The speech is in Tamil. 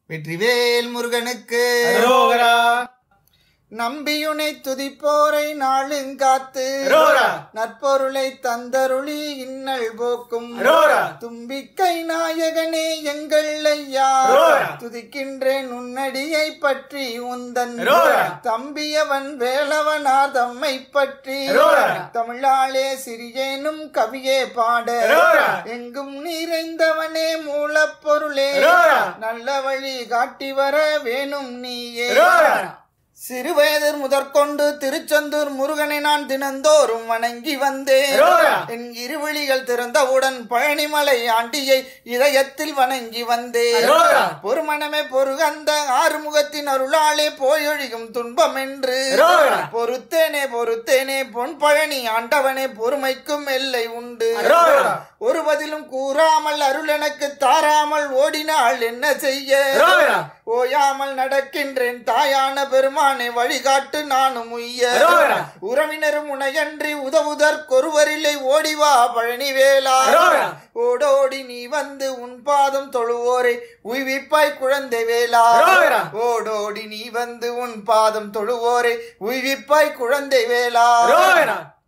வெற்றிவேல் முருகனுக்கு அரோகரா நம்பியுனை துதிப்போரை நாளுங்காத்து அரோகரா நற்பொருளை தந்தருளி இன்னல் போக்கும் அரோகரா தும்பிக்கை நாயகனே எங்கள் ஐயா அரோகரா. துதிக்கின்றேன் உன்னடியை பற்றி உந்தன் அரோகரா. தம்பியவன் வேலவனார் தம்மை பற்றி அரோகரா. தமிழாலே சிறியேனும் கவியே பாட அரோகரா. எங்கும் நிறைந்தவனே மூலப்பொருளே அரோகரா. நல்ல வழி காட்டி வர வேணும் நீயே அரோகரா. சிறுவயதில் முதற்கொண்டு திருச்செந்தூர் முருகனை நான் தினந்தோறும் வணங்கி வந்தேன் அரோகரா. என் இருவிழிகள் திறந்தவுடன் பழனிமலை ஆண்டியை இதயத்தில் வணங்கி வந்தேன் அரோகரா. பொறுமனமே பொறுகந்த ஆறுமுகத்தின் அருளாலே போயொழியும் துன்பம் என்று அரோகரா. பொறுத்தேனே பொறுத்தேனே பொன் பழனி ஆண்டவனே பொறுமைக்கும் எல்லை உண்டு அரோகரா. ஒரு பதிலும் கூறாமல் அருள் எனக்கு தாராமல் ஓடினாள் என்ன செய்ய அரோகரா. ஓயாமல் நடக்கின்றேன் தாயான பெருமானை வழிகாட்டு நானும் உய்ய அரோகரா. உறவினரும் உனையன்றி உதவுதற்கொருவரில்லை ஓடிவா பழனி வேளா அரோகரா. ஓடோடி நீ வந்து உன் பாதம் தொழுவோரை உய்விப்பாய் குழந்தை வேளா அரோகரா. ஓடோடி நீ வந்து உன் பாதம் தொழுவோரை உய்விப்பாய் குழந்தை வேளா அரோகரா.